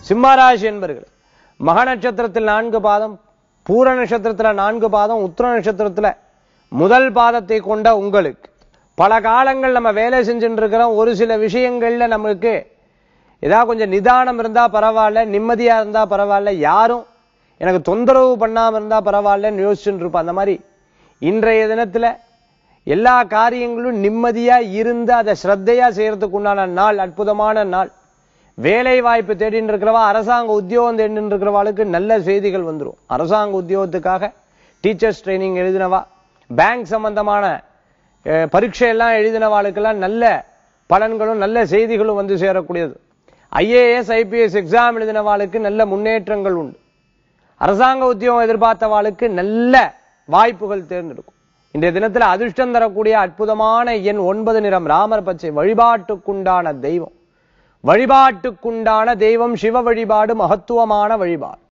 சிம்மராசி என்பர்கள் மக நட்சத்திரத்தில் நான்கு பாதம் பூர நட்சத்திரத்துல நான்கு பாதம் உத்திர நட்சத்திரத்துல முதல் பாதத்தை கொண்ட உங்களுக்கு பல காலங்கள் நம்ம வேலை செஞ்சுட்டு இருக்கிறோம் ஒரு சில விஷயங்கள்ல நமக்கு ஏதாவது கொஞ்சம் நிதானம் இருந்தா பரவாயில்ல நிம்மதியா இருந்தா பரவாயில்ல யாரும் எனக்கு தொந்தரவு பண்ணாம இருந்தா பரவாயில்லன்னு யோசிச்சுட்டு இருப்போம் அந்த மாதிரி இன்றைய தினத்துல எல்லா காரியங்களும் நிம்மதியா இருந்து அதை ஸ்ரத்தையா செய்யறதுக்கு உண்டான நாள் அற்புதமான நாள் வேலை வாய்ப்பு தேடின்னு இருக்கிறவா அரசாங்க உத்தியோகம் தேடின்னு இருக்கிறவாளுக்கு நல்ல செய்திகள் வந்துரும் அரசாங்க உத்தியோகத்துக்காக டீச்சர்ஸ் ட்ரைனிங் எழுதினவா பேங்க் சம்பந்தமான அஹ், பரீட்சை எல்லாம் எழுதினவாளுக்கெல்லாம் நல்ல பலன்களும் நல்ல செய்திகளும் வந்து சேரக்கூடியது ஐஏஎஸ் ஐபிஎஸ் எக்ஸாம் எழுதினவாளுக்கு நல்ல முன்னேற்றங்கள் உண்டு அரசாங்க உத்தியோகம் எதிர்பார்த்தவாளுக்கு நல்ல வாய்ப்புகள் தேர்ந்தெடுக்கும் இன்றைய தினத்துல அதிர்ஷ்டம் தரக்கூடிய அற்புதமான எண் ஒன்பது நிறம் ராமர் பச்சை வழிபாட்டுக்குண்டான தெய்வம் வழிபாட்டுக்குண்டான தெய்வம் சிவ வழிபாடு மகத்துவமான வழிபாடு